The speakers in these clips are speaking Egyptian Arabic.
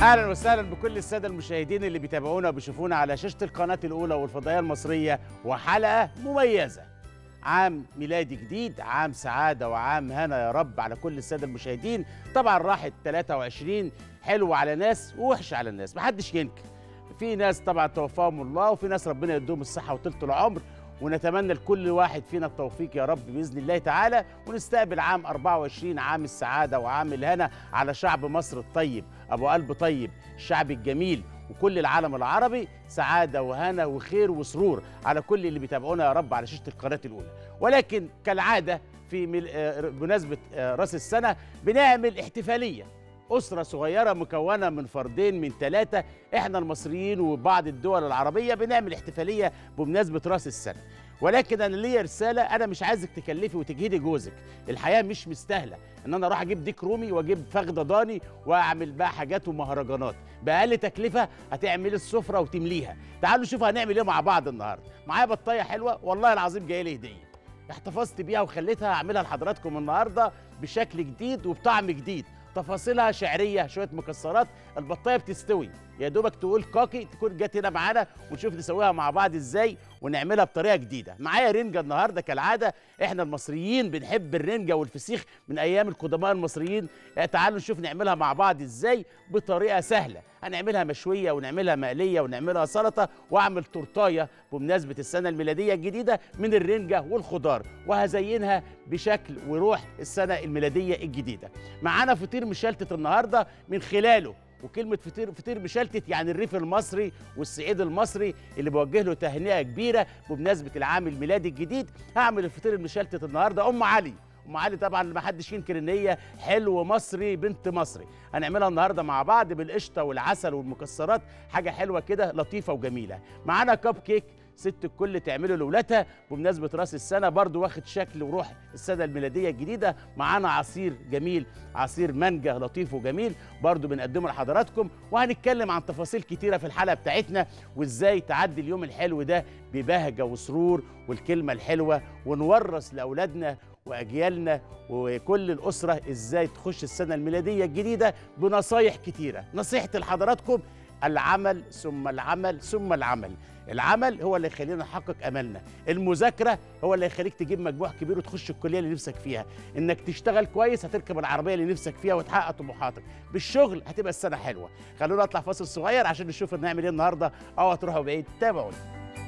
اهلا وسهلا بكل الساده المشاهدين اللي بيتابعونا وبيشوفونا على شاشه القناه الاولى والفضائيه المصريه وحلقه مميزه عام ميلادي جديد عام سعاده وعام هنا يا رب على كل الساده المشاهدين طبعا راحت 23 حلو على ناس ووحش على الناس محدش ينكر في ناس طبعا توفاهم الله وفي ناس ربنا يديهم الصحه وطولة العمر ونتمنى لكل واحد فينا التوفيق يا رب باذن الله تعالى ونستقبل عام 24 عام السعاده وعام الهنا على شعب مصر الطيب ابو قلب طيب الشعب الجميل وكل العالم العربي سعاده وهنا وخير وسرور على كل اللي بيتابعونا يا رب على شاشه القناه الاولى ولكن كالعاده في مل... آه، بمناسبه آه، راس السنه بنعمل احتفاليه أسرة صغيرة مكونة من فردين من ثلاثة إحنا المصريين وبعض الدول العربية بنعمل احتفالية بمناسبة رأس السنة ولكن أنا ليا رسالة أنا مش عايزك تكلفي وتجهدي جوزك الحياة مش مستاهلة إن أنا أروح أجيب ديك رومي وأجيب فخدة ضاني وأعمل بقى حاجات ومهرجانات بأقل تكلفة هتعملي السفرة وتمليها تعالوا نشوف هنعمل إيه مع بعض النهاردة معايا بطاية حلوة والله العظيم جاية لي هدية احتفظت بيها وخليتها اعملها لحضراتكم النهارده بشكل جديد وبطعم جديد تفاصيلها شعريه شويه مكسرات البطايه بتستوي يا دوبك تقول كاكي تكون جت هنا معانا ونشوف نسويها مع بعض ازاي ونعملها بطريقه جديده معايا رنجه النهارده كالعاده احنا المصريين بنحب الرنجه والفسيخ من ايام القدماء المصريين اه تعالوا نشوف نعملها مع بعض ازاي بطريقه سهله هنعملها مشويه ونعملها مقليه ونعملها سلطه واعمل تورتايه بمناسبه السنه الميلاديه الجديده من الرنجه والخضار وهزينها بشكل وروح السنه الميلاديه الجديده معانا فطير مشلتت النهارده من خلاله وكلمة فطير فطير مشلتت يعني الريف المصري والصعيد المصري اللي بوجه له تهنئة كبيرة بمناسبة العام الميلادي الجديد هعمل الفطير المشلتت النهارده أم علي ام علي طبعا ما حدش ينكر ان هي حلو مصري بنت مصري هنعملها النهارده مع بعض بالقشطه والعسل والمكسرات حاجه حلوه كده لطيفه وجميله معانا كب كيك ست الكل تعمله لاولادها بمناسبه راس السنه برضو واخد شكل وروح السنه الميلاديه الجديده معانا عصير جميل عصير مانجا لطيف وجميل برضو بنقدمه لحضراتكم وهنتكلم عن تفاصيل كتيره في الحلقه بتاعتنا وازاي تعدي اليوم الحلو ده ببهجه وسرور والكلمه الحلوه ونورث لاولادنا واجيالنا وكل الاسره ازاي تخش السنه الميلاديه الجديده بنصايح كتيره نصيحتي لحضراتكم العمل ثم العمل ثم العمل العمل هو اللي يخلينا نحقق املنا المذاكره هو اللي يخليك تجيب مجموع كبير وتخش الكليه اللي نفسك فيها انك تشتغل كويس هتركب العربيه اللي نفسك فيها وتحقق طموحاتك بالشغل هتبقى السنه حلوه خلونا نطلع فاصل صغير عشان نشوف هنعمل ايه النهارده او هتروحوا بعيد تابعوني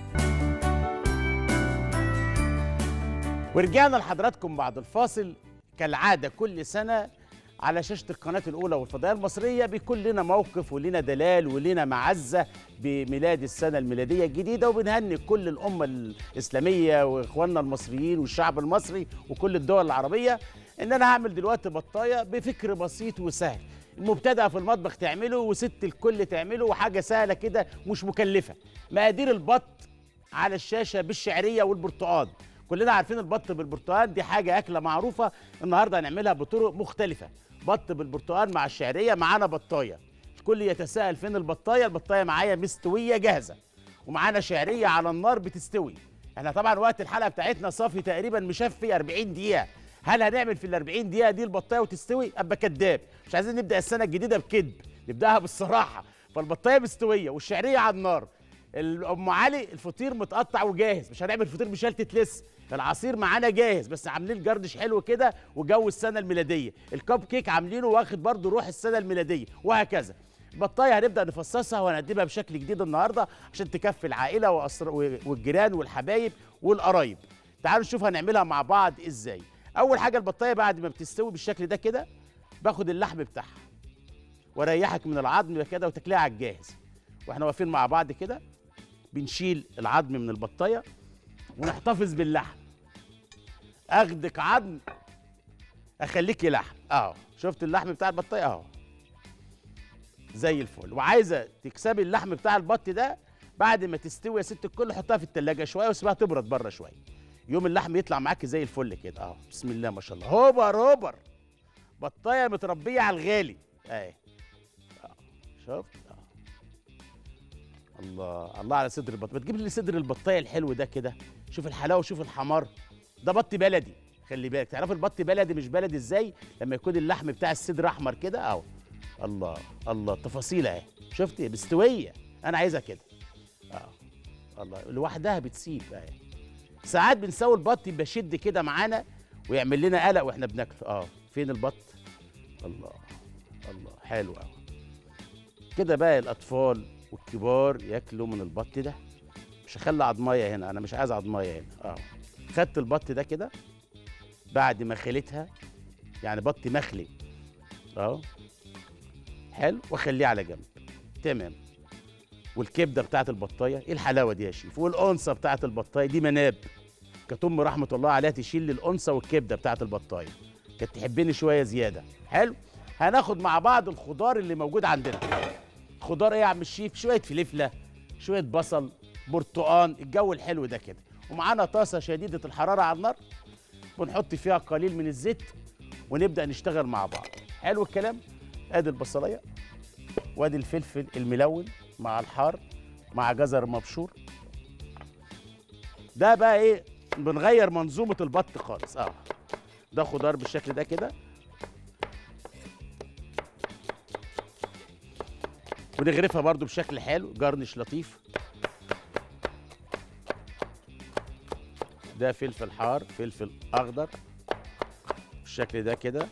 ورجعنا لحضراتكم بعد الفاصل كالعادة كل سنة على شاشة القناة الأولى والفضائية المصرية بيكون لنا موقف ولنا دلال ولنا معزة بميلاد السنة الميلادية الجديدة وبنهني كل الأمة الإسلامية وإخواننا المصريين والشعب المصري وكل الدول العربية إن أنا هعمل دلوقتي بطاية بفكر بسيط وسهل المبتدأ في المطبخ تعمله وست الكل تعمله وحاجة سهلة كده مش مكلفة مقادير البط على الشاشة بالشعرية والبرتقال كلنا عارفين البط بالبرتقال دي حاجه اكله معروفه النهارده هنعملها بطرق مختلفه بط بالبرتقال مع الشعريه معانا بطايه الكل يتساءل فين البطايه البطايه معايا مستويه جاهزه ومعانا شعريه على النار بتستوي احنا طبعا وقت الحلقه بتاعتنا صافي تقريبا مشفي 40 دقيقه هل هنعمل في ال 40 دقيقه دي البطايه وتستوي ابقى كداب مش عايزين نبدا السنه الجديده بكذب نبداها بالصراحه فالبطايه مستويه والشعريه على النار ام علي الفطير متقطع وجاهز مش هنعمل فطير مشلتت لسه العصير معانا جاهز بس عاملين جردش حلو كده وجو السنه الميلاديه الكب كيك عاملينه واخد برضو روح السنه الميلاديه وهكذا البطايه هنبدا نفصصها وهنقدمها بشكل جديد النهارده عشان تكفي العائله وأسر والجيران والحبايب والقرايب تعالوا نشوف هنعملها مع بعض ازاي اول حاجه البطايه بعد ما بتستوي بالشكل ده كده باخد اللحم بتاعها واريحك من العظم كده وتاكليها على الجاهز واحنا واقفين مع بعض كده بنشيل العظم من البطايه ونحتفظ باللحم اخدك عظم اخليكي لحم اهو شفت اللحم بتاع البطايه اهو زي الفل وعايزه تكسبي اللحم بتاع البط ده بعد ما تستوي يا ست الكل حطها في التلاجة شويه وسيبها تبرد بره شويه يوم اللحم يطلع معاكي زي الفل كده اهو بسم الله ما شاء الله هوبر هوبر بطايه متربيه على الغالي اهي شفت الله الله على صدر البط بتجيب لي صدر البطايه الحلو ده كده شوف الحلاوه شوف الحمار ده بط بلدي خلي بالك تعرفوا البط بلدي مش بلدي ازاي لما يكون اللحم بتاع الصدر احمر كده اهو الله الله تفاصيل اهي شفتي مستويه انا عايزها كده اه الله لوحدها بتسيب اهي ساعات بنسوي البط يبقى شد كده معانا ويعمل لنا قلق واحنا بناكله اه فين البط الله الله حلو قوي كده بقى الاطفال والكبار ياكلوا من البط ده مش هخلي عضمايه هنا انا مش عايز عضمايه هنا اه خدت البط ده كده بعد ما خليتها يعني بط مخلي اهو حلو واخليه على جنب تمام والكبده بتاعت البطايه ايه الحلاوه دي يا شيف والانثى بتاعت البطايه دي مناب كانت ام رحمه الله عليها تشيل لي الانثى والكبده بتاعت البطايه كانت تحبني شويه زياده حلو هناخد مع بعض الخضار اللي موجود عندنا خضار ايه يا عم الشيف شويه فلفله شويه بصل برتقان الجو الحلو ده كده ومعانا طاسه شديده الحراره على النار ونحط فيها قليل من الزيت ونبدا نشتغل مع بعض حلو الكلام ادي البصلايه وادي الفلفل الملون مع الحار مع جزر مبشور ده بقى ايه بنغير منظومه البط خالص اه ده خضار بالشكل ده كده ونغرفها برضو بشكل حلو جرنش لطيف ده فلفل حار فلفل اخضر بالشكل ده كده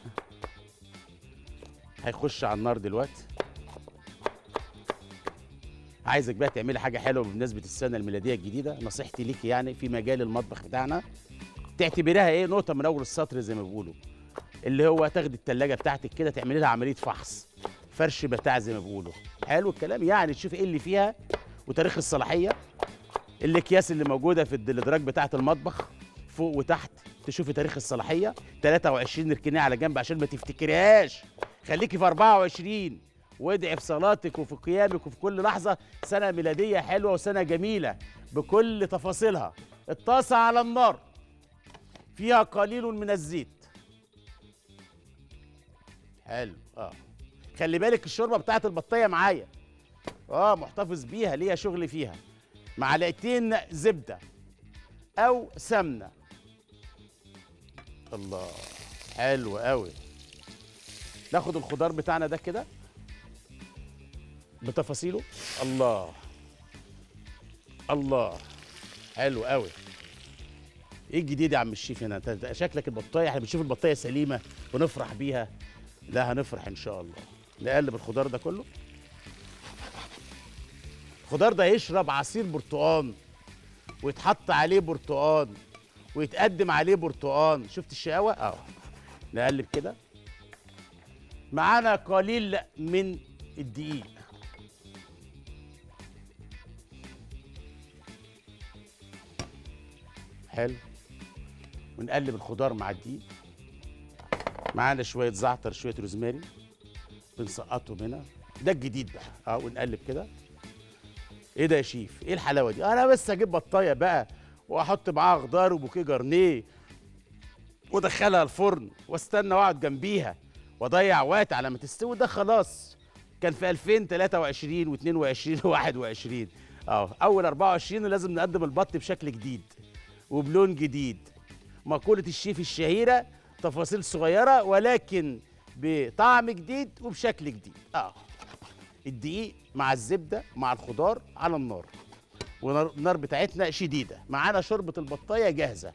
هيخش على النار دلوقتي عايزك بقى تعملي حاجه حلوه بمناسبه السنه الميلاديه الجديده نصيحتي ليكي يعني في مجال المطبخ بتاعنا تعتبريها ايه نقطه من اول السطر زي ما بيقولوا اللي هو تاخدي التلاجة بتاعتك كده تعملي لها عمليه فحص فرش بتاع زي ما بيقولوا حلو الكلام يعني تشوفي ايه اللي فيها وتاريخ الصلاحيه الاكياس اللي موجوده في الدرج بتاعه المطبخ فوق وتحت تشوفي تاريخ الصلاحيه 23 نركنيها على جنب عشان ما تفتكريهاش خليكي في 24 وادعي في صلاتك وفي قيامك وفي كل لحظه سنه ميلاديه حلوه وسنه جميله بكل تفاصيلها الطاسه على النار فيها قليل من الزيت حلو اه خلي بالك الشوربه بتاعت البطايه معايا اه محتفظ بيها ليا شغل فيها معلقتين زبده او سمنه الله حلو قوي ناخد الخضار بتاعنا ده كده بتفاصيله الله الله حلو قوي ايه الجديد يا عم الشيف هنا انت شكلك البطايه احنا بنشوف البطايه سليمه ونفرح بيها لا هنفرح ان شاء الله نقلب الخضار ده كله الخضار ده يشرب عصير برتقان ويتحط عليه برتقان ويتقدم عليه برتقان شفت الشقاوه اه نقلب كده معانا قليل من الدقيق حلو ونقلب الخضار مع الدقيق معانا شويه زعتر شويه روزماري بنسقطهم هنا ده الجديد بقى اه ونقلب كده ايه ده يا شيف ايه الحلاوه دي انا بس اجيب بطايه بقى واحط معاها خضار وبوكيه جرنيه وادخلها الفرن واستنى واقعد جنبيها واضيع وقت على ما تستوي ده خلاص كان في 2023 و22 و21 اه اول 24 لازم نقدم البط بشكل جديد وبلون جديد مقولة الشيف الشهيرة تفاصيل صغيرة ولكن بطعم جديد وبشكل جديد اه الدقيق مع الزبدة مع الخضار على النار والنار بتاعتنا شديدة معانا شوربة البطاية جاهزة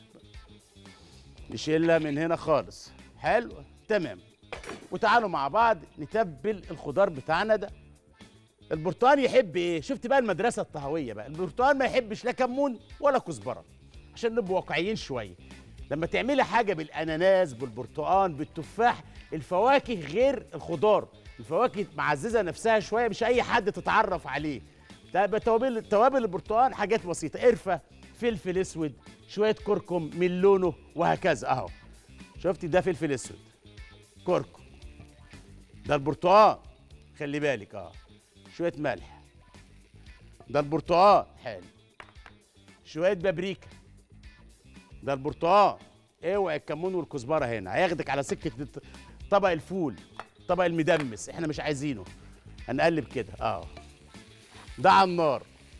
نشيلها من هنا خالص حلو تمام وتعالوا مع بعض نتبل الخضار بتاعنا ده البرتقال يحب ايه شفت بقى المدرسه الطهويه بقى البرتقال ما يحبش لا كمون ولا كزبره عشان نبقى واقعيين شويه لما تعملي حاجه بالاناناس بالبرتقال بالتفاح الفواكه غير الخضار الفواكه معززه نفسها شويه مش اي حد تتعرف عليه ده توابل توابل البرتقال حاجات بسيطه قرفه فلفل اسود شويه كركم من لونه وهكذا اهو شفتي ده فلفل اسود كركم ده البرتقال خلي بالك اه شويه ملح ده البرتقال حلو شويه بابريكا ده البرتقال اوعي الكمون والكزبره هنا هياخدك على سكه الت- طبق الفول طبق المدمس احنا مش عايزينه هنقلب كده اه ده على النار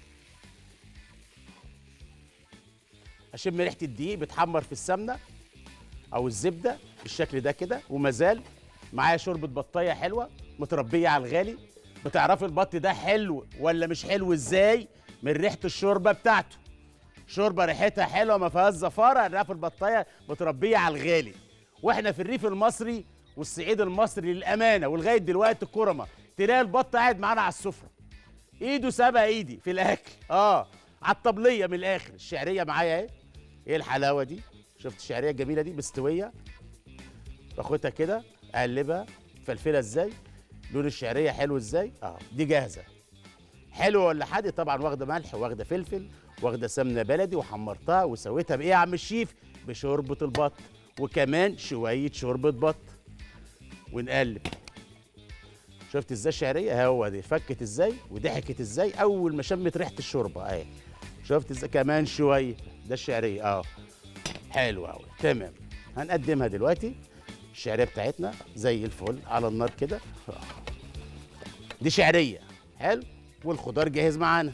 اشم ريحه الدقيق بتحمر في السمنه او الزبده بالشكل ده كده ومازال معايا شوربه بطايه حلوه متربيه على الغالي بتعرفي البط ده حلو ولا مش حلو ازاي من ريحه الشوربه بتاعته شوربه ريحتها حلوه ما فيهاش زفاره نعرف البطايه متربيه على الغالي واحنا في الريف المصري والصعيد المصري للامانه ولغايه دلوقتي الكرمه تلاقي البط قاعد معانا على السفره ايده سابقه ايدي في الاكل اه على الطبليه من الاخر الشعريه معايا اهي ايه الحلاوه دي شفت الشعريه الجميله دي مستويه باخدها كده اقلبها فلفله ازاي لون الشعريه حلو ازاي اه دي جاهزه حلو ولا حادق طبعا واخده ملح واخده فلفل واخده سمنه بلدي وحمرتها وسويتها بايه يا عم الشيف بشوربه البط وكمان شويه شوربه بط ونقلب شفت ازاي الشعريه هو دي فكت ازاي وضحكت ازاي اول ما شمت ريحه الشوربه اهي شفت ازاي كمان شويه ده الشعريه اه حلو قوي تمام هنقدمها دلوقتي الشعريه بتاعتنا زي الفل على النار كده آه. دي شعريه حلو والخضار جاهز معانا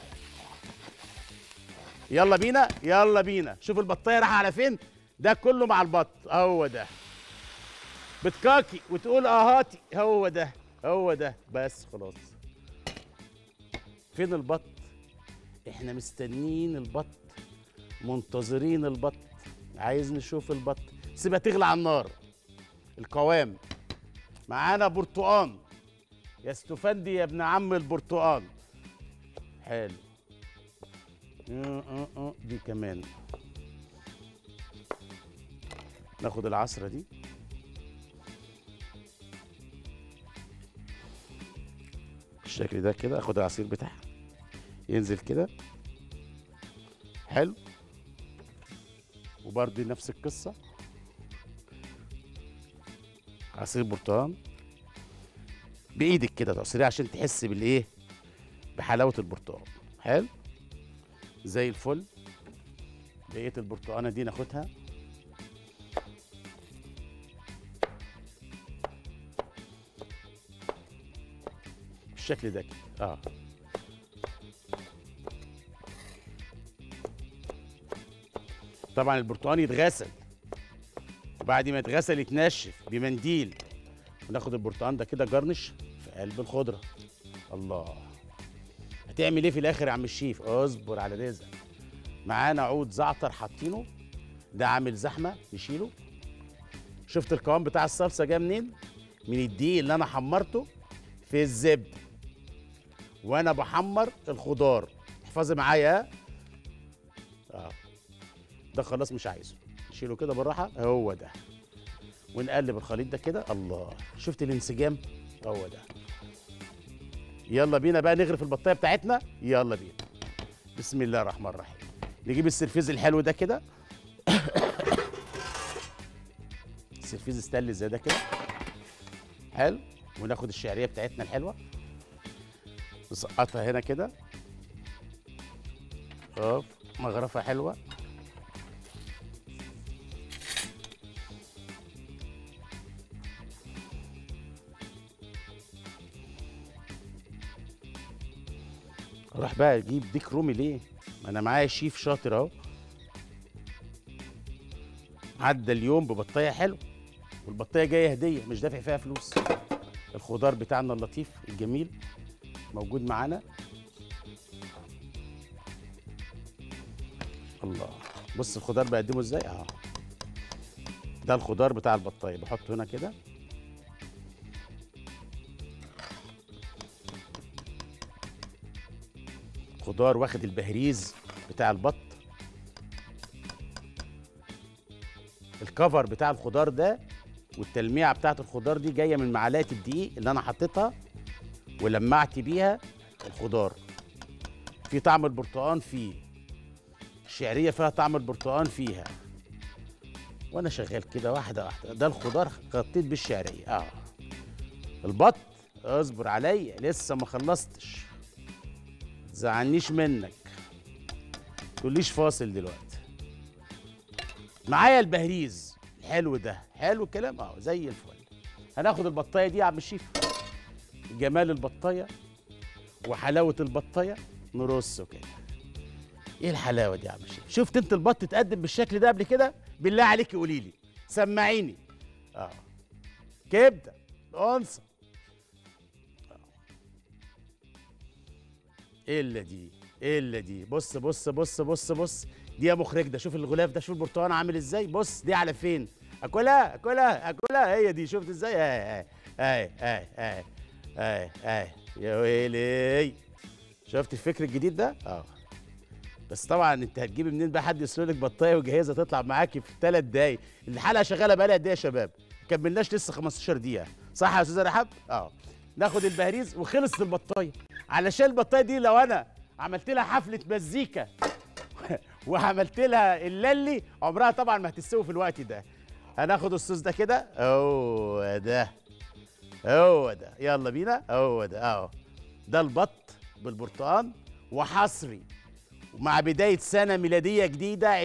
يلا بينا يلا بينا شوف البطايه رايحه على فين ده كله مع البط هو ده بتكاكي وتقول اهاتي هو ده هو ده بس خلاص فين البط احنا مستنيين البط منتظرين البط عايز نشوف البط سيبها تغلى على النار القوام معانا برتقان يا استفندي يا ابن عم البرتقان حلو آه، آه، آه، دي كمان ناخد العصرة دي بالشكل ده كده اخد العصير بتاعها ينزل كده حلو وبرضه نفس القصة عصير برتقال بايدك كده تعصريه عشان تحس بالايه بحلاوة البرتقال حلو زي الفل بقية البرتقانة دي ناخدها بالشكل ده كده اه طبعا البرتقال يتغسل وبعد ما يتغسل يتنشف بمنديل وناخد البرتقال ده كده جرنش في قلب الخضره الله هتعمل ايه في الاخر يا عم الشيف اصبر على رزقك معانا عود زعتر حاطينه ده عامل زحمه نشيله شفت القوام بتاع الصلصه جه منين من الدقيق اللي انا حمرته في الزبده وانا بحمر الخضار احفظي معايا ها؟ اه ده خلاص مش عايزه نشيله كده بالراحه هو ده ونقلب الخليط ده كده الله شفت الانسجام هو ده يلا بينا بقى نغرف البطايه بتاعتنا يلا بينا بسم الله الرحمن الرحيم نجيب السرفيز الحلو ده كده السرفيز استانلس زي ده كده حلو وناخد الشعريه بتاعتنا الحلوه نسقطها هنا كده اوف مغرفه حلوه اروح بقى اجيب ديك رومي ليه ما انا معايا شيف شاطر اهو عدى اليوم ببطايه حلو والبطايه جايه هديه مش دافع فيها فلوس الخضار بتاعنا اللطيف الجميل موجود معانا الله بص الخضار بقدمه ازاي اه ده الخضار بتاع البطايه بحطه هنا كده خضار واخد البهريز بتاع البط الكفر بتاع الخضار ده والتلميعه بتاعت الخضار دي جايه من معلقه الدقيق اللي انا حطيتها ولمعت بيها الخضار في طعم البرتقان فيه الشعريه فيها طعم البرتقان فيها وانا شغال كده واحده واحده ده الخضار غطيت بالشعريه اه البط اصبر عليا لسه ما خلصتش تزعلنيش منك تقوليش فاصل دلوقتي معايا البهريز الحلو ده حلو الكلام اه زي الفل هناخد البطايه دي يا عم الشيف جمال البطايه وحلاوه البطايه نرصه كده ايه الحلاوه دي يا عم الشيف شفت انت البط اتقدم بالشكل ده قبل كده بالله عليك قولي لي سمعيني اه كبده انصه الا دي الا دي بص بص بص بص بص دي يا مخرج ده شوف الغلاف ده شوف البرتقال عامل ازاي بص دي على فين اكلها اكلها اكلها هي دي شفت ازاي اهي اهي اهي اهي اهي اهي يا ويلي شفت الفكر الجديد ده اه بس طبعا انت هتجيبي منين بقى حد يسلق لك بطايه وجاهزه تطلع معاكي في ثلاث دقايق الحلقه شغاله بقى لها قد ايه يا شباب كملناش لسه 15 دقيقه صح يا استاذه رحاب اه ناخد البهريز وخلصت البطايه علشان البطايه دي لو انا عملت لها حفله مزيكا وعملت لها الللي عمرها طبعا ما هتستوي في الوقت ده هناخد الصوص ده كده هو ده هو ده يلا بينا هو ده اهو ده البط بالبرتقال وحصري ومع بداية سنة ميلادية جديدة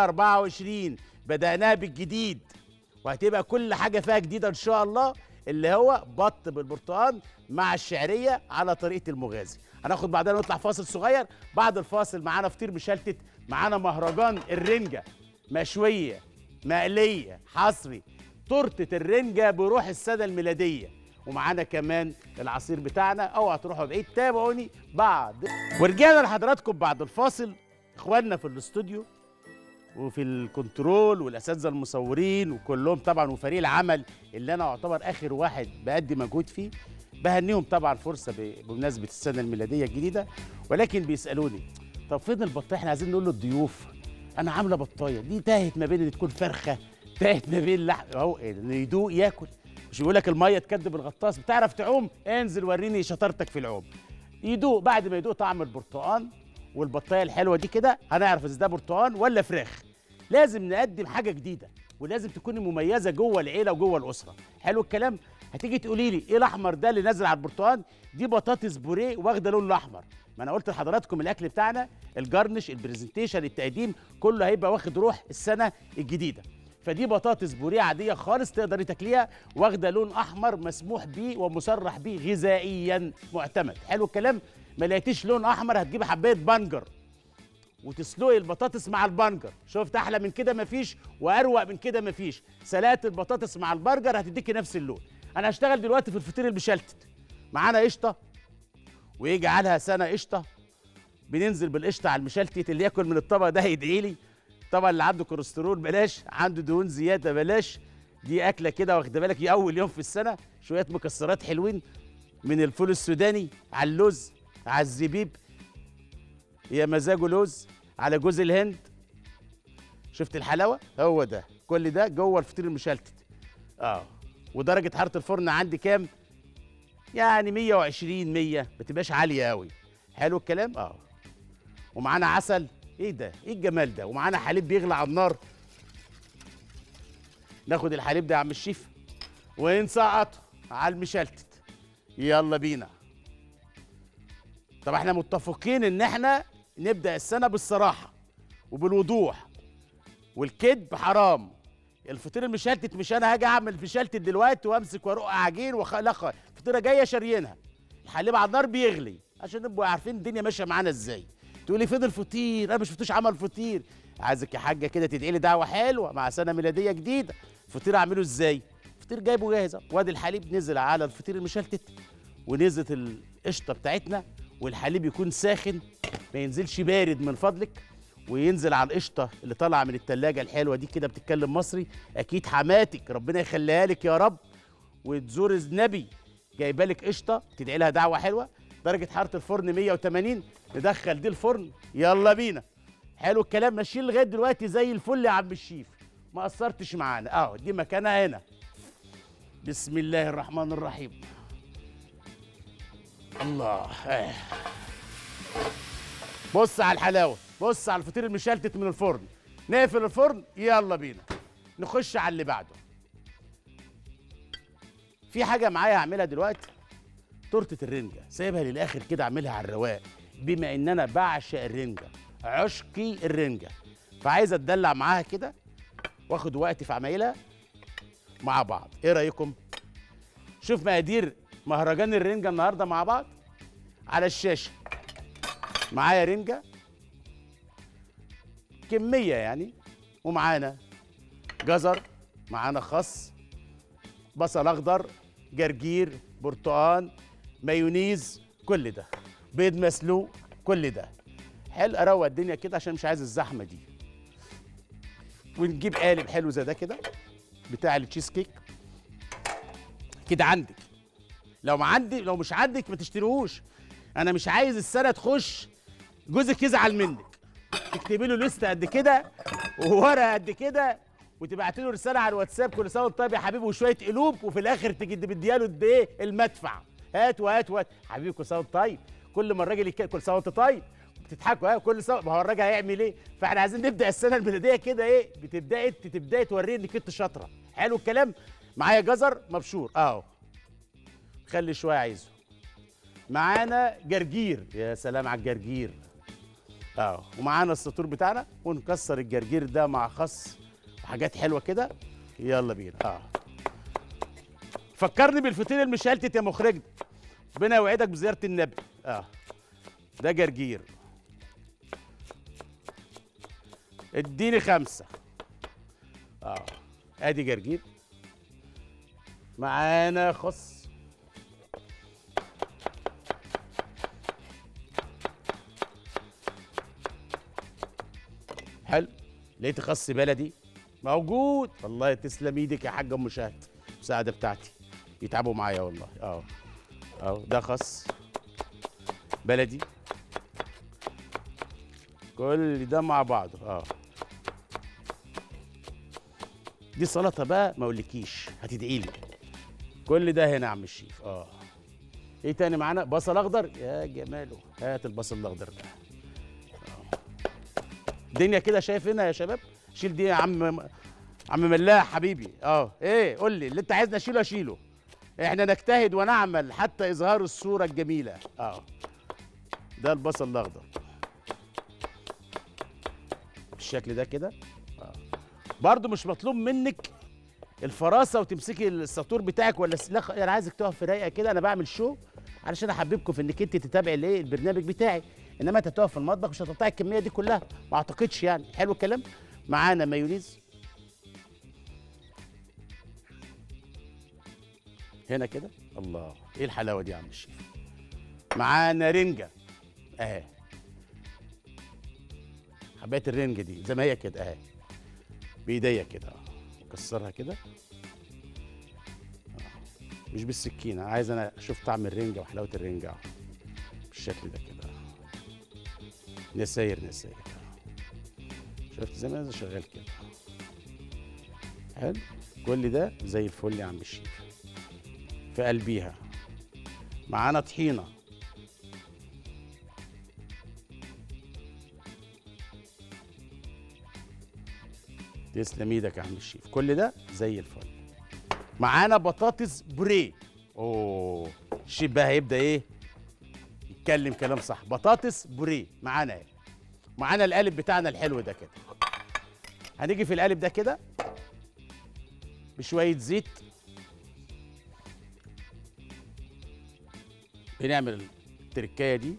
2024 بدأناها بالجديد وهتبقى كل حاجة فيها جديدة إن شاء الله اللي هو بط بالبرتقال مع الشعرية على طريقة المغازي هناخد بعدها نطلع فاصل صغير بعد الفاصل معانا فطير مشلتت معانا مهرجان الرنجة مشوية مقلية حصري تورتة الرنجة بروح السنة الميلادية ومعانا كمان العصير بتاعنا اوعى تروحوا بعيد تابعوني بعد ورجعنا لحضراتكم بعد الفاصل اخواننا في الاستوديو وفي الكنترول والاساتذه المصورين وكلهم طبعا وفريق العمل اللي انا اعتبر اخر واحد بادي مجهود فيه بهنيهم طبعا فرصه ب- بمناسبه السنه الميلاديه الجديده ولكن بيسالوني طب فين البطايه احنا عايزين نقول للضيوف انا عامله بطايه دي تاهت ما بين ان تكون فرخه تاهت ما بين لحم اهو اللي يدوق ياكل مش بيقول لك الميه تكدب الغطاس بتعرف تعوم انزل وريني شطارتك في العوم يدوق بعد ما يدوق طعم البرتقال والبطايه الحلوه دي كده هنعرف اذا ده برتقال ولا فراخ لازم نقدم حاجه جديده ولازم تكوني مميزه جوه العيله وجوه الاسره حلو الكلام هتيجي تقولي لي ايه الاحمر ده اللي نازل على البرتقال دي بطاطس بوريه واخده لون الاحمر ما انا قلت لحضراتكم الاكل بتاعنا الجرنش البرزنتيشن التقديم كله هيبقى واخد روح السنه الجديده فدي بطاطس بوريه عاديه خالص تقدري تاكليها واخده لون احمر مسموح بيه ومصرح بيه غذائيا معتمد حلو الكلام ما لقيتيش لون احمر هتجيبي حبايه بنجر وتسلقي البطاطس مع البنجر شفت احلى من كده مفيش واروق من كده مفيش سلقت البطاطس مع البرجر هتديكي نفس اللون انا هشتغل دلوقتي في الفطير المشلتت معانا قشطه ويجي عليها سنه قشطه بننزل بالقشطه على المشلتت اللي ياكل من الطبق ده هيدعي لي طبعا اللي عنده كوليسترول بلاش عنده دهون زياده بلاش دي اكله كده واخده بالك دي اول يوم في السنه شويه مكسرات حلوين من الفول السوداني على اللوز على الزبيب يا مزاجه لوز على جوز الهند شفت الحلاوه هو ده كل ده جوه الفطير المشلتت اه ودرجه حراره الفرن عندي كام يعني 120 100 ما تبقاش عاليه قوي حلو الكلام اه ومعانا عسل ايه ده ايه الجمال ده ومعانا حليب بيغلى على النار ناخد الحليب ده يا عم الشيف ونسقطه على المشلتت يلا بينا طب احنا متفقين ان احنا نبدا السنه بالصراحه وبالوضوح والكذب حرام الفطير المشلتت مش انا هاجي اعمل مشلتت دلوقتي وامسك وارق عجين وخ... لا خ- الفطيره جايه شاريينها الحليب على النار بيغلي عشان نبقوا عارفين الدنيا ماشيه معانا ازاي تقولي فين الفطير انا مش شفتوش عمل فطير عايزك يا حاجه كده تدعي لي دعوه حلوه مع سنه ميلاديه جديده الفطير اعمله ازاي الفطير جايبه جاهز أهو. وادي الحليب نزل على الفطير المشلتت ونزلت القشطه بتاعتنا والحليب يكون ساخن ما ينزلش بارد من فضلك وينزل على القشطه اللي طالعه من التلاجة الحلوه دي كده بتتكلم مصري اكيد حماتك ربنا يخليها لك يا رب وتزور النبي جايبه لك قشطه تدعي لها دعوه حلوه درجه حراره الفرن 180 ندخل دي الفرن يلا بينا حلو الكلام ماشيين لغايه دلوقتي زي الفل يا عم الشيف ما قصرتش معانا اهو دي مكانها هنا بسم الله الرحمن الرحيم الله آه. بص على الحلاوه بص على الفطير المشلتت من الفرن نقفل الفرن يلا بينا نخش على اللي بعده في حاجه معايا هعملها دلوقتي تورته الرنجه سايبها للاخر كده اعملها على الرواق بما ان انا بعشق الرنجه عشقي الرنجه فعايز اتدلع معاها كده واخد وقتي في عمايلها مع بعض ايه رايكم شوف مقادير مهرجان الرنجه النهارده مع بعض على الشاشه معايا رنجه كميه يعني ومعانا جزر معانا خس بصل اخضر جرجير برتقان مايونيز كل ده بيض مسلوق كل ده حلو اروق الدنيا كده عشان مش عايز الزحمه دي ونجيب قالب حلو زي ده كده بتاع التشيز كيك كده عندك لو ما عندي لو مش عندك ما تشتريهوش انا مش عايز السنه تخش جوزك يزعل منك تكتبي له لسته قد كده وورقه قد كده وتبعتي له رساله على الواتساب كل سنه وانت طيب يا حبيبي وشويه قلوب وفي الاخر تيجي مدياله قد ايه المدفع هات وهات وهات حبيبي كل سنه وانت طيب كل ما الراجل يتكلم كل سنه وانت طيب بتضحكوا ها كل سنه ما هو الراجل هيعمل ايه فاحنا عايزين نبدا السنه الميلاديه كده ايه بتبداي انت تبداي توريه انك انت شاطره حلو الكلام معايا جزر مبشور اهو خلي شويه عايزه معانا جرجير يا سلام على الجرجير اه ومعانا السطور بتاعنا ونكسر الجرجير ده مع خس وحاجات حلوه كده يلا بينا اه فكرني بالفطير المشلتت يا مخرجنا ربنا يوعدك بزياره النبي اه ده جرجير اديني خمسه اه ادي جرجير معانا خس حلو لقيت خس بلدي موجود والله تسلم ايدك يا حاجه ام شهد المساعده بتاعتي يتعبوا معايا والله اه اه ده خس بلدي كل ده مع بعضه اه دي سلطه بقى ما اقولكيش هتدعي لي كل ده هنا يا عم الشيف اه ايه تاني معانا بصل اخضر يا جماله هات البصل الاخضر ده الدنيا كده شايف هنا يا شباب شيل دي يا عم عم ملاح حبيبي اه ايه قول لي اللي انت عايزني اشيله اشيله احنا نجتهد ونعمل حتى اظهار الصوره الجميله اه ده البصل الاخضر بالشكل ده كده آه. برضو مش مطلوب منك الفراسه وتمسكي الساطور بتاعك ولا س- لا خ- انا عايزك تقف في رايقه كده انا بعمل شو علشان احببكم في انك انت تتابعي الايه البرنامج بتاعي انما انت تقف في المطبخ مش هتقطعي الكميه دي كلها ما اعتقدش يعني حلو الكلام معانا مايونيز هنا كده الله ايه الحلاوه دي يا عم الشيف معانا رنجه اهي حبايه الرنجه دي زي ما هي كده اهي بايديا كده اه اكسرها كده آه. مش بالسكينه عايز انا اشوف طعم الرنجه وحلاوه الرنجه آه. بالشكل ده كده آه. نساير نساير آه. شفت زي ما انا شغال كده حلو كل ده زي الفل يا عم الشيف في قلبيها معانا طحينه تسلم ايدك يا عم الشيف كل ده زي الفل معانا بطاطس بري اوه الشيف بقى هيبدا ايه يتكلم كلام صح بطاطس بري معانا اهي معانا القالب بتاعنا الحلو ده كده هنيجي في القالب ده كده بشويه زيت بنعمل التركايه دي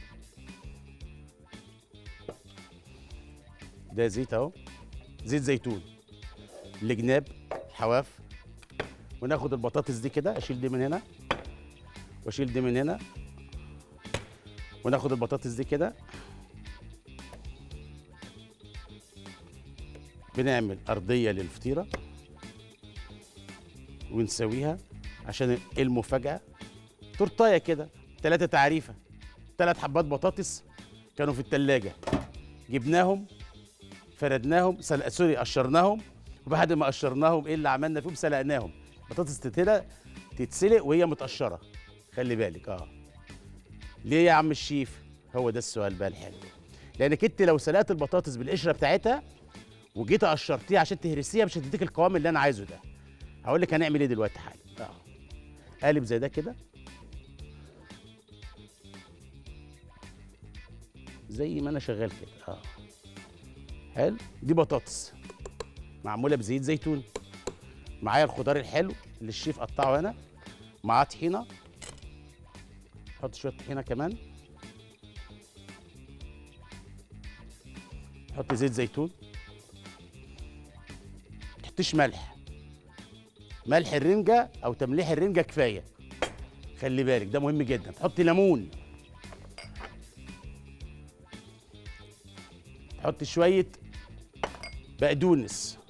ده زيت اهو زيت زيتون الجناب الحواف وناخد البطاطس دي كده اشيل دي من هنا واشيل دي من هنا وناخد البطاطس دي كده بنعمل ارضيه للفطيره ونسويها عشان المفاجاه تورتايه كده ثلاثه تعريفه ثلاث حبات بطاطس كانوا في التلاجة جبناهم فردناهم سل... سوري قشرناهم وبعد ما قشرناهم ايه اللي عملنا فيهم سلقناهم بطاطس تتهرى تتسلق وهي متقشره خلي بالك اه ليه يا عم الشيف هو ده السؤال بقى الحلو لانك انت لو سلقت البطاطس بالقشره بتاعتها وجيت قشرتيها عشان تهرسيها مش هتديك القوام اللي انا عايزه ده هقول لك هنعمل ايه دلوقتي حالا اه قالب زي ده كده زي ما انا شغال كده اه حلو دي بطاطس معموله بزيت زيتون معايا الخضار الحلو اللي الشيف قطعه هنا معاه طحينه حط شويه طحينه كمان حط زيت زيتون تحطيش ملح ملح الرنجه او تمليح الرنجه كفايه خلي بالك ده مهم جدا تحطي ليمون نحط شويه بقدونس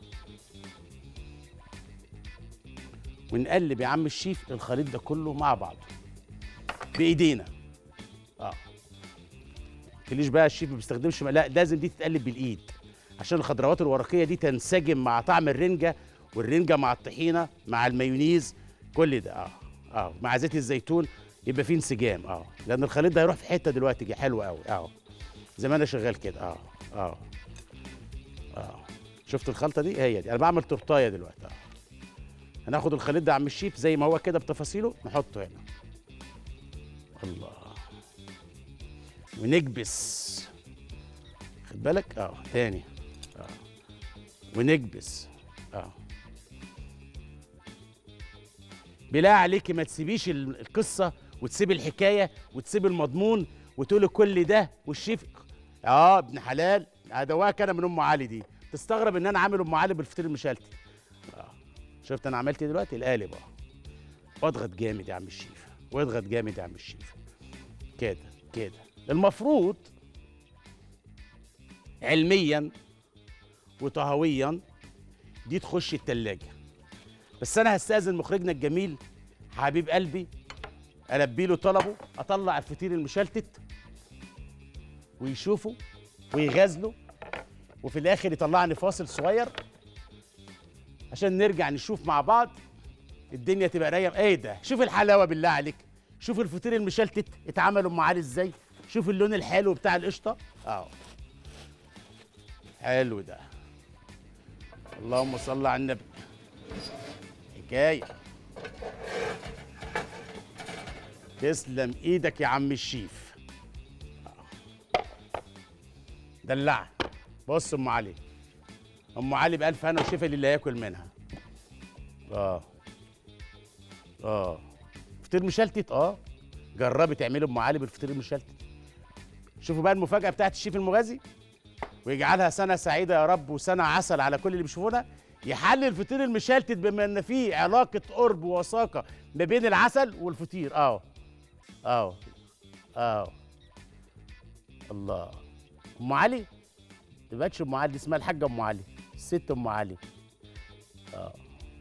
ونقلب يا عم الشيف الخليط ده كله مع بعضه بايدينا اه تقوليش بقى الشيف ما بيستخدمش لا لازم دي تتقلب بالايد عشان الخضروات الورقيه دي تنسجم مع طعم الرنجه والرنجه مع الطحينه مع المايونيز كل ده اه اه مع زيت الزيتون يبقى فيه انسجام اه لان الخليط ده هيروح في حته دلوقتي جه حلو قوي اه زي ما انا شغال كده اه اه اه شفت الخلطه دي هي دي انا بعمل تورتايه دلوقتي اه هناخد الخليط ده يا عم الشيف زي ما هو كده بتفاصيله نحطه هنا الله ونكبس خد بالك اه تاني اه ونكبس اه بالله عليكي ما تسيبيش ال- القصه وتسيبي الحكايه وتسيبي المضمون وتقولي كل ده والشيف اه ابن حلال ادواك انا من ام علي دي تستغرب ان انا عامل ام علي بالفطير المشلتت اه شفت انا عملت إيه دلوقتي القالب اه واضغط جامد يا عم الشيف واضغط جامد يا عم الشيف كده كده المفروض علميا وطهويا دي تخش التلاجة بس انا هستاذن مخرجنا الجميل حبيب قلبي البي له طلبه اطلع الفطير المشلتت ويشوفه ويغازله وفي الاخر يطلعني فاصل صغير عشان نرجع نشوف مع بعض الدنيا تبقى رايقه ايه ده شوف الحلاوه بالله عليك شوف الفطير المشلتت اتعمل ام علي ازاي شوف اللون الحلو بتاع القشطه اه حلو ده اللهم صل على النبي حكايه تسلم ايدك يا عم الشيف دلعها بص ام علي ام علي بألف هنا وشفا للي هياكل منها اه اه فطير مشلتت اه جربي تعملي ام علي بالفطير المشلتت شوفوا بقى المفاجاه بتاعت الشيف المغازي ويجعلها سنه سعيده يا رب وسنه عسل على كل اللي بيشوفونا يحل الفطير المشلتت بما ان فيه علاقه قرب ووثاقه ما بين العسل والفطير اه اه اه الله ام علي ما بقتش ام علي دي اسمها الحاجه ام علي الست ام علي اه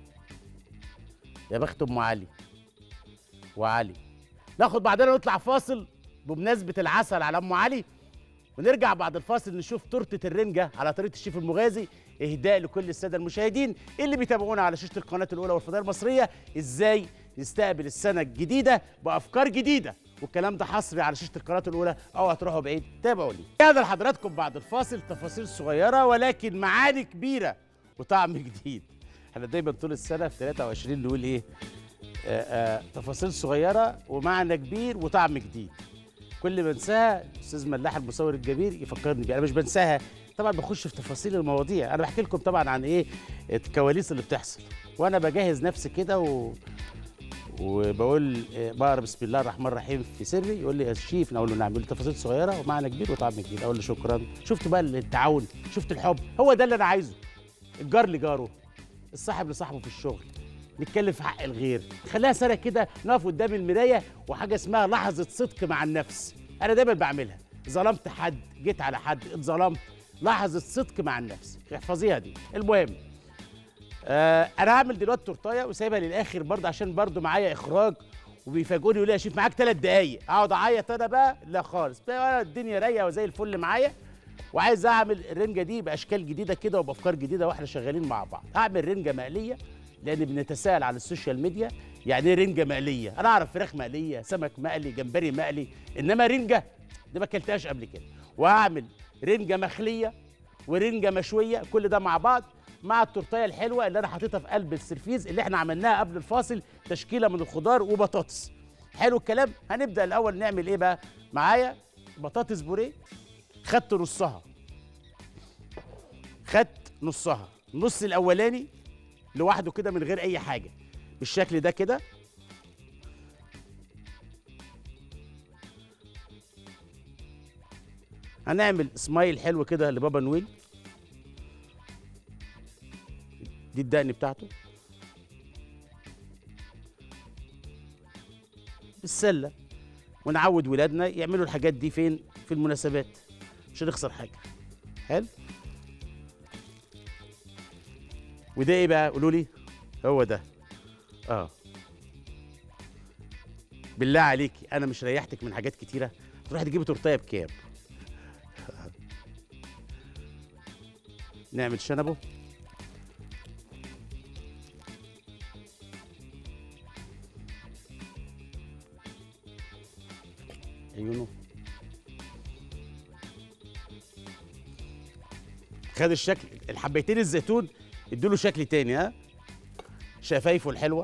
يا بخت ام علي وعلي ناخد بعدين نطلع فاصل بمناسبه العسل على ام علي ونرجع بعد الفاصل نشوف تورته الرنجه على طريقه الشيف المغازي اهداء لكل الساده المشاهدين اللي بيتابعونا على شاشه القناه الاولى والفضائيه المصريه ازاي نستقبل السنه الجديده بافكار جديده والكلام ده حصري على شاشه القناه الاولى او هتروحوا بعيد تابعوني هذا لحضراتكم بعد الفاصل تفاصيل صغيره ولكن معاني كبيره وطعم جديد احنا دايما طول السنه في 23 نقول ايه آآ آآ تفاصيل صغيره ومعنى كبير وطعم جديد كل ما انساها استاذ ملاح المصور الجميل يفكرني بيها انا مش بنساها طبعا بخش في تفاصيل المواضيع انا بحكي لكم طبعا عن ايه الكواليس اللي بتحصل وانا بجهز نفسي كده و... وبقول إيه، بقرا بسم الله الرحمن الرحيم في سري يقول لي يا شيف اقول له نعم يقول لي تفاصيل صغيره ومعنى كبير وطعم جديد اقول له شكرا شفت بقى التعاون شفت الحب هو ده اللي انا عايزه الجار لجاره الصاحب لصاحبه في الشغل نتكلم في حق الغير خليها سنه كده نقف قدام المرايه وحاجه اسمها لحظه صدق مع النفس انا دايما بعملها ظلمت حد جيت على حد اتظلمت لحظه صدق مع النفس احفظيها دي المهم آه انا هعمل دلوقتي تورتايه وسايبها للاخر برضه عشان برضه معايا اخراج وبيفاجئوني يقولوا لي يا شيف معاك ثلاث دقايق اقعد اعيط انا بقى لا خالص بقى الدنيا رايقه وزي الفل معايا وعايز اعمل الرنجه دي باشكال جديده كده وبافكار جديده واحنا شغالين مع بعض هعمل رنجه مقليه لان بنتساءل على السوشيال ميديا يعني ايه رنجه مقليه انا اعرف فراخ مقليه سمك مقلي جمبري مقلي انما رنجه دي ما اكلتهاش قبل كده وهعمل رنجه مخليه ورنجه مشويه كل ده مع بعض مع التورتيه الحلوه اللي انا حاططها في قلب السرفيز اللي احنا عملناها قبل الفاصل تشكيله من الخضار وبطاطس حلو الكلام هنبدا الاول نعمل ايه بقى معايا بطاطس بوريه خدت نصها خدت نصها النص الاولاني لوحده كده من غير اي حاجه بالشكل ده كده هنعمل سمايل حلو كده لبابا نويل دي الدقن بتاعته بالسله ونعود ولادنا يعملوا الحاجات دي فين في المناسبات مش هنخسر حاجه حلو وده ايه بقى قولوا لي هو ده اه بالله عليكي انا مش ريحتك من حاجات كتيره تروحي تجيبي تورتيه بكام نعمل شنبه عيونه خد الشكل الحبيتين الزيتون ادوا له شكل تاني ها شفايفه الحلوه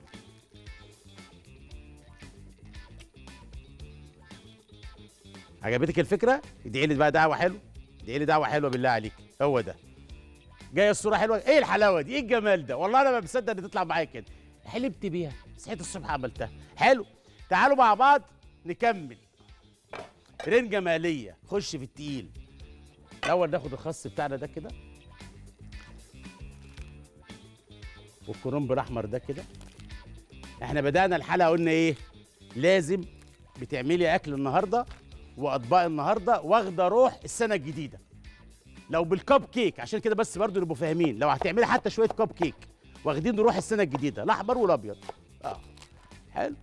عجبتك الفكره ادعي لي بقى دعوه حلوه ادعي لي دعوه حلوه بالله عليك هو ده جايه الصوره حلوه ايه الحلاوه دي ايه الجمال ده والله انا ما بصدق ان تطلع معايا كده حلمت بيها صحيت الصبح عملتها حلو تعالوا مع بعض نكمل رنجه ماليه خش في التقيل الاول ناخد الخس بتاعنا ده كده والكرنب الاحمر ده كده احنا بدانا الحلقه قلنا ايه لازم بتعملي اكل النهارده واطباق النهارده واخده روح السنه الجديده لو بالكب كيك عشان كده بس برضو نبقوا فاهمين لو هتعملي حتى شويه كب كيك واخدين روح السنه الجديده الاحمر والابيض اه حلو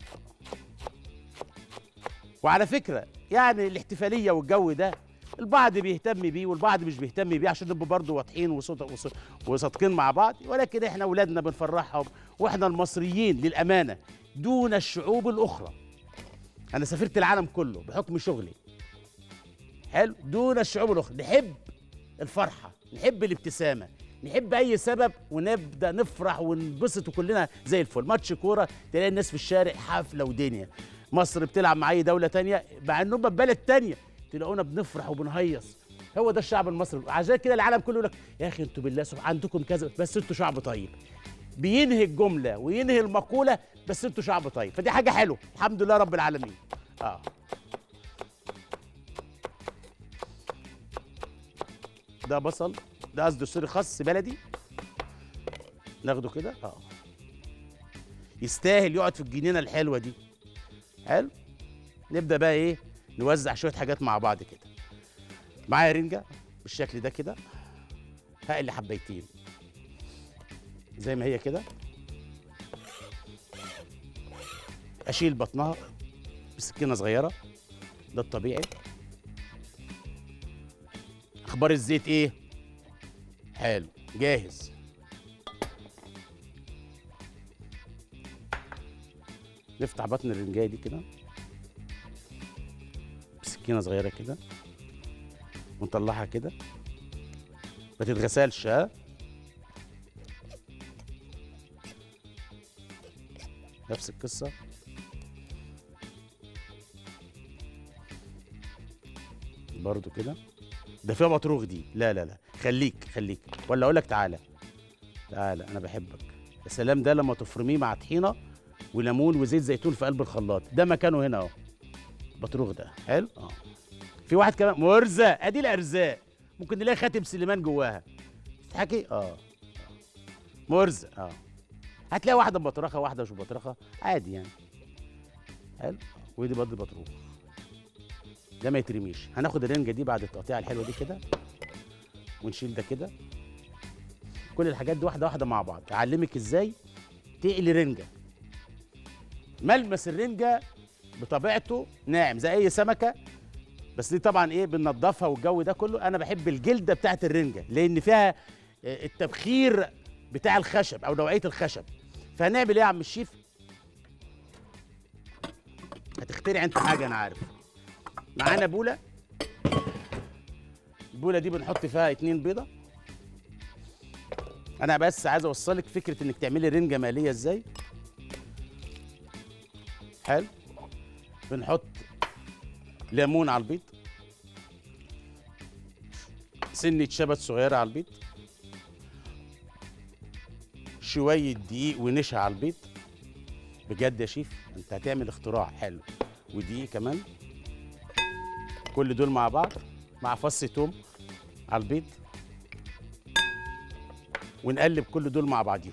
وعلى فكره يعني الاحتفاليه والجو ده البعض بيهتم بيه والبعض مش بيهتم بيه عشان نبقى برضه واضحين وصوت- وص- وصادقين مع بعض ولكن احنا اولادنا بنفرحهم واحنا المصريين للامانه دون الشعوب الاخرى انا سافرت العالم كله بحكم شغلي حلو دون الشعوب الاخرى نحب الفرحه نحب الابتسامه نحب اي سبب ونبدا نفرح وننبسط كلنا زي الفل ماتش كوره تلاقي الناس في الشارع حفله ودنيا مصر بتلعب مع اي دوله تانية مع انهم ببلد تانية تلاقونا بنفرح وبنهيص هو ده الشعب المصري عشان كده العالم كله يقول لك يا اخي انتوا بالله سبحان عندكم كذا بس انتوا شعب طيب بينهي الجمله وينهي المقوله بس انتوا شعب طيب فدي حاجه حلوه الحمد لله رب العالمين اه ده بصل ده قصدي سوري خس بلدي ناخده كده اه يستاهل يقعد في الجنينه الحلوه دي حلو نبدا بقى ايه نوزع شويه حاجات مع بعض كده معايا رنجه بالشكل ده كده هقلي حبيتين زي ما هي كده اشيل بطنها بسكينه صغيره ده الطبيعي اخبار الزيت ايه حلو جاهز نفتح بطن الرنجايه دي كده بسكينه صغيره كده ونطلعها كده ما تتغسلش ها نفس القصه برضو كده ده فيها بطروخ دي لا لا لا خليك خليك ولا اقول لك تعالى تعالى انا بحبك يا سلام ده لما تفرميه مع طحينه وليمون وزيت زيتون في قلب الخلاط ده مكانه هنا اهو بطروخ ده حلو اه في واحد كمان مرزه ادي الارزاق ممكن نلاقي خاتم سليمان جواها تضحكي اه مرزه اه هتلاقي واحده بطرخه واحده مش بطرخه عادي يعني حلو ودي برضه بطروخ ده ما يترميش هناخد الرنجه دي بعد التقطيعه الحلوه دي كده ونشيل ده كده كل الحاجات دي واحده واحده مع بعض اعلمك ازاي تقلي رنجه ملمس الرنجه بطبيعته ناعم زي اي سمكه بس دي طبعا ايه بننضفها والجو ده كله انا بحب الجلده بتاعت الرنجه لان فيها آه، التبخير بتاع الخشب او نوعيه الخشب فهنعمل ايه يا عم الشيف هتخترع انت حاجه انا عارف معانا بوله البوله دي بنحط فيها اتنين بيضه انا بس عايز اوصلك فكره انك تعملي رنجه ماليه ازاي حلو بنحط ليمون على البيض سنة شبت صغيرة على البيض شوية دقيق ونشا على البيض بجد يا شيف انت هتعمل اختراع حلو ودقيق كمان كل دول مع بعض مع فص توم على البيض ونقلب كل دول مع بعضيهم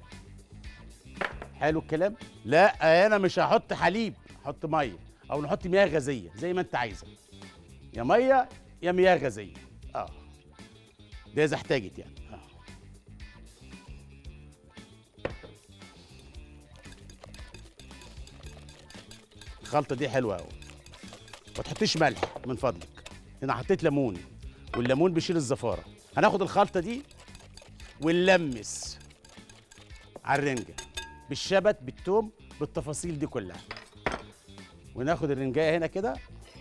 حلو الكلام لا انا مش هحط حليب هحط ميه او نحط مياه غازيه زي ما انت عايزه يا ميه يا مياه غازيه اه ده اذا احتاجت يعني آه. الخلطه دي حلوه قوي ما تحطيش ملح من فضلك هنا حطيت ليمون والليمون بيشيل الزفاره هناخد الخلطه دي ونلمس على الرنجه بالشبت بالثوم بالتفاصيل دي كلها وناخد الرنجايه هنا كده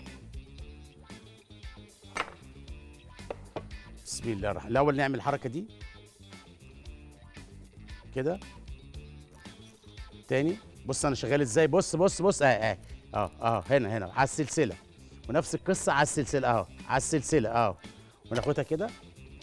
بسم الله الرحمن الاول نعمل الحركه دي كده تاني بص انا شغال ازاي بص بص بص اه اه اه اه هنا هنا على السلسله ونفس القصه على السلسله اهو على السلسله اهو وناخدها كده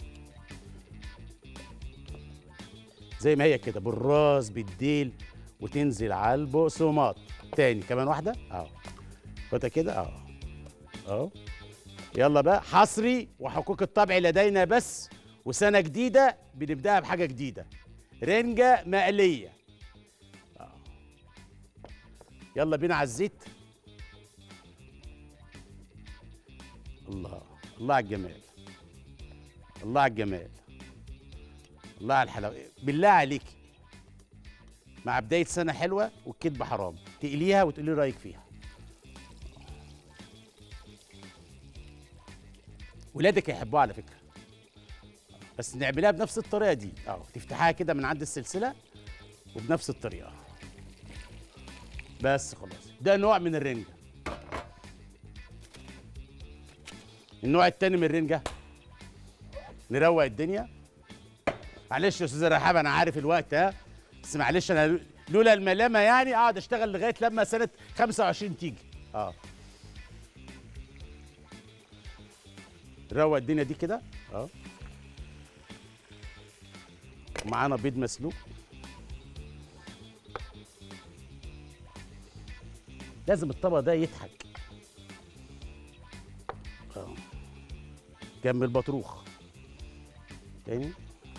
زي ما هي كده بالراس بالديل وتنزل على البقسماط تاني كمان واحده اهو خدها كده اهو اهو يلا بقى حصري وحقوق الطبع لدينا بس وسنه جديده بنبداها بحاجه جديده رنجه مقليه آه. يلا بينا على الزيت الله الله على الجمال الله على الجمال الله على الحلاوه بالله عليك مع بدايه سنه حلوه والكذب حرام تقليها وتقولي رايك فيها ولادك هيحبوها على فكره بس نعملها بنفس الطريقه دي اه تفتحها كده من عند السلسله وبنفس الطريقه بس خلاص ده نوع من الرنجه النوع التاني من الرنجه نروق الدنيا معلش يا استاذ رحاب انا عارف الوقت ها بس معلش انا لولا الملامه يعني اقعد اشتغل لغايه لما سنه 25 تيجي اه روق الدنيا دي كده اه ومعانا بيض مسلوق لازم الطبق ده يضحك اه جنب البطروخ تاني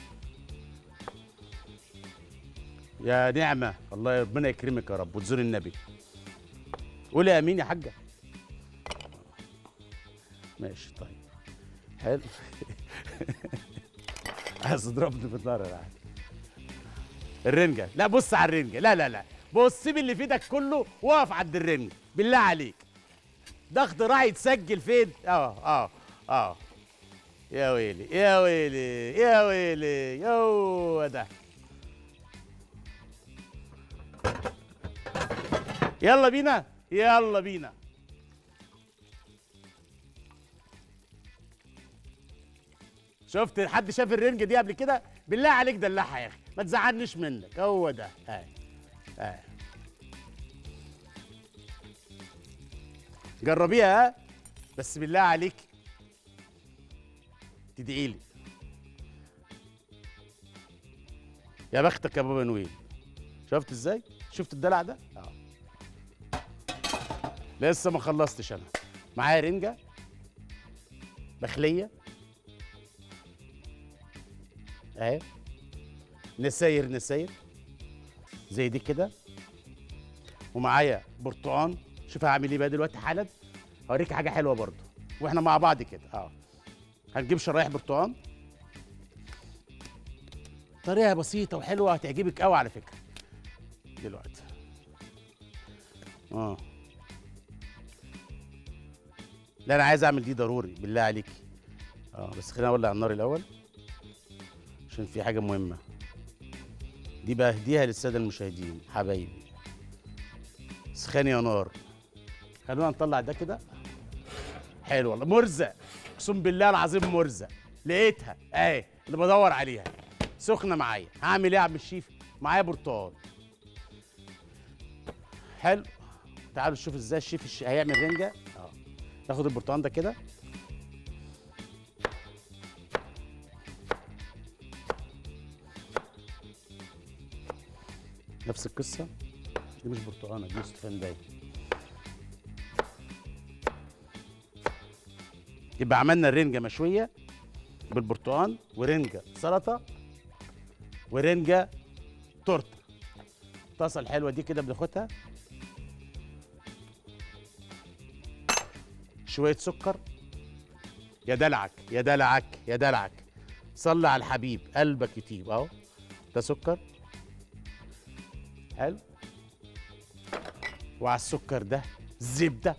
يا نعمة الله ربنا يكرمك يا رب وتزور النبي قولي امين يا حاجة ماشي طيب حلو عايز تضربني بالنار يا عادي الرنجة لا بص على الرنجة لا لا لا بص سيب اللي في ايدك كله واقف عند الرنجة بالله عليك ده اختراع يتسجل فين اه اه اه يا ويلي يا ويلي يا ويلي يو ده يلا بينا يلا بينا شفت حد شاف الرنجة دي قبل كده بالله عليك دلعها يا اخي ما تزعلنيش منك هو ده هاي هاي جربيها ها بس بالله عليك تدعي لي يا بختك يا بابا نويل شفت ازاي شفت الدلع ده اه لسه ما خلصتش انا معايا رنجه مخليه اهي نساير نساير زي دي كده ومعايا برتقان شوف هعمل ايه بقى دلوقتي حالا هوريك حاجه حلوه برضو واحنا مع بعض كده اه هنجيب شرايح برتقان طريقه بسيطه وحلوه هتعجبك قوي على فكره دلوقتي اه لا انا عايز اعمل دي ضروري بالله عليك اه بس خلينا اولع النار الاول عشان في حاجه مهمه دي بهديها للساده المشاهدين حبايبي سخان يا نار خلونا نطلع ده كده حلو والله مرزق اقسم بالله العظيم مرزق لقيتها اهي اللي بدور عليها سخنه معايا هعمل ايه يا عم الشيف معايا برتقال حلو تعالوا نشوف ازاي الشيف الش... هيعمل رنجه اه ناخد البرتقال ده كده نفس القصه دي مش برتقانه دي استفندايه يبقى عملنا الرنجة مشوية بالبرتقال ورنجة سلطة ورنجة تورته الطاسة الحلوة دي كده بناخدها شوية سكر يا دلعك يا دلعك يا دلعك صلي على الحبيب قلبك يطيب اهو ده سكر حلو وعلى السكر ده زبده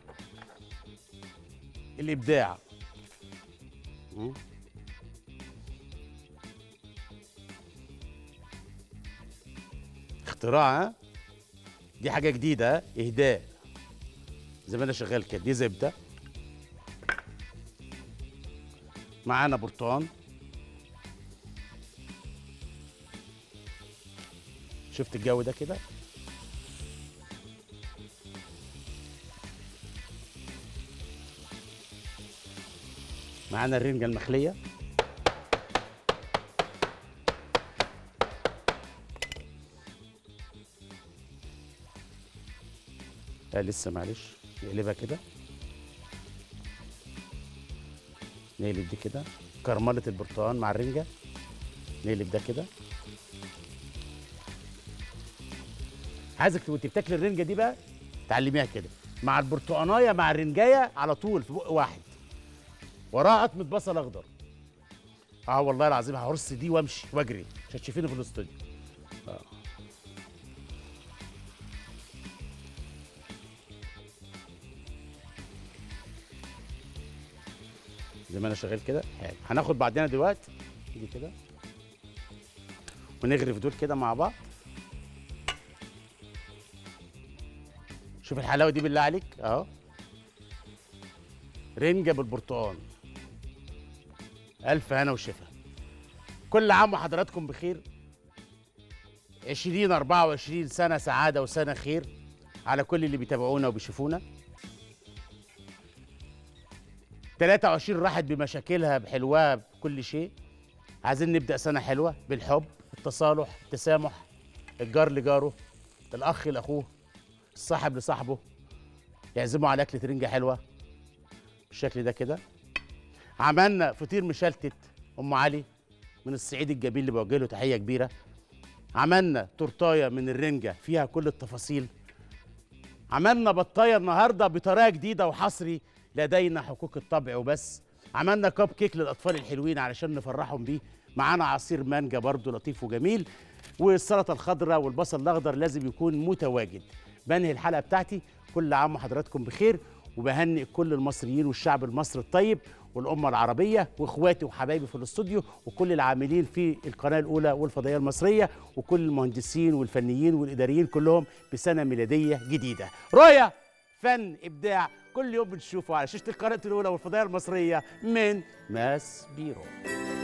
الابداع مم. اختراع ها دي حاجه جديده ها اهداء زي ما انا شغال كده دي زبده معانا برتقان شفت الجو ده كده معانا الرنجة المخلية لا لسه معلش نقلبها كده نقلب دي كده كرملة البرتقال مع الرنجة نقلب ده كده عايزك وانت بتاكل الرنجة دي بقى تعلميها كده مع البرتقانايه مع الرنجايه على طول في بق واحد وراها قطمه بصل اخضر اه والله العظيم هرص دي وامشي واجري مش هتشوفيني في الاستوديو آه. زي ما انا شغال كده حلو هناخد بعدنا دلوقتي دي كده ونغرف دول كده مع بعض شوف الحلاوه دي بالله عليك اهو رنجه بالبرتقال الف هنا وشفا كل عام وحضراتكم بخير 20 24 سنه سعاده وسنه خير على كل اللي بيتابعونا وبيشوفونا 23 راحت بمشاكلها بحلوها بكل شيء عايزين نبدا سنه حلوه بالحب التصالح التسامح الجار لجاره الاخ لاخوه الصاحب لصاحبه يعزموا على اكله رنجه حلوه بالشكل ده كده عملنا فطير مشلتت ام علي من الصعيد الجميل اللي بوجه له تحيه كبيره عملنا تورتايه من الرنجه فيها كل التفاصيل عملنا بطايه النهارده بطريقه جديده وحصري لدينا حقوق الطبع وبس عملنا كاب كيك للاطفال الحلوين علشان نفرحهم بيه معانا عصير مانجا برضو لطيف وجميل والسلطه الخضراء والبصل الاخضر لازم يكون متواجد بنهي الحلقه بتاعتي كل عام وحضراتكم بخير وبهنئ كل المصريين والشعب المصري الطيب والأمة العربية وإخواتي وحبايبي في الاستوديو وكل العاملين في القناة الأولى والفضائية المصرية وكل المهندسين والفنيين والإداريين كلهم بسنة ميلادية جديدة رؤية فن إبداع كل يوم بنشوفه على شاشة القناة الأولى والفضائية المصرية من ماس بيرو